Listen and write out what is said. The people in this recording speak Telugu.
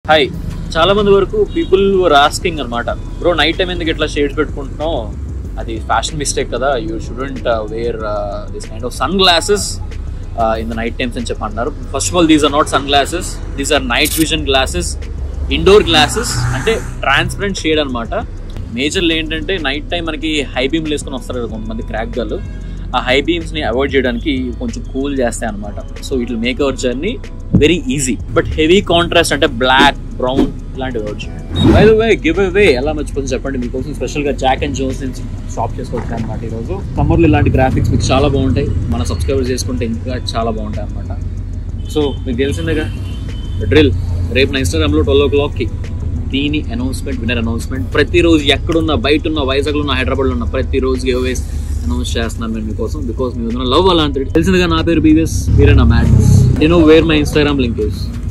హాయ్ చాలా మంది వరకు పీపుల్ వర్ ఆస్కింగ్ అనమాట బ్రో నైట్ టైం ఎందుకు ఇట్లా షేడ్స్ పెట్టుకుంటున్నాం అది ఫ్యాషన్ మిస్టేక్ కదా you shouldn't wear this kind of sun glasses in the night times అని చెప్పి అన్నారు first of all these are not sun glasses these are night vision glasses indoor glasses అంటే ట్రాన్స్పరెంట్ షేడ్ అనమాట మేజర్లు ఏంటంటే నైట్ టైం మనకి హై బీమ్లు వేసుకొని వస్తారు కదా కొంతమంది క్రాక్ గర్లు ఆ హై బీమ్స్ని అవాయిడ్ చేయడానికి కొంచెం కూల్ చేస్తాయి అనమాట so it will make our journey very easy but heavy contrast అంటే బ్లాక్ బ్రౌన్ ఇలాంటివి అవాయిడ్ చేయండి by the way give away ఎలా మర్చిపోతుంది చెప్పండి మీకోసం స్పెషల్గా జాక్ అండ్ జోన్స్ నుంచి షాప్ చేసుకోవచ్చు అనమాట ఈరోజు సమ్మర్లో ఇలాంటి గ్రాఫిక్స్ మీకు చాలా బాగుంటాయి మన సబ్స్క్రైబర్ చేసుకుంటే ఇంకా చాలా బాగుంటాయి అనమాట సో మీకు తెలిసిందేగా డ్రిల్ రేపు నా ఇన్స్టాగ్రామ్లో ట్వెల్వ్ ఓ క్లాక్కి దీని అనౌన్స్మెంట్ విన్నర్ అనౌన్స్మెంట్ ప్రతిరోజు ఎక్కడున్న బయట ఉన్న వైజాగ్లో ఉన్న హైదరాబాద్లో ఉన్న ప్రతిరోజు గివ్ అవేస్ అనౌన్స్ చేస్తున్నాను నేను మీకోసం బికాస్ మీ ఉన్న లవ్ అలాంటి తెలిసిందిగా నా పేరు బీవీఎస్ మీరే నా మ్యాట్ నేను where my Instagram link is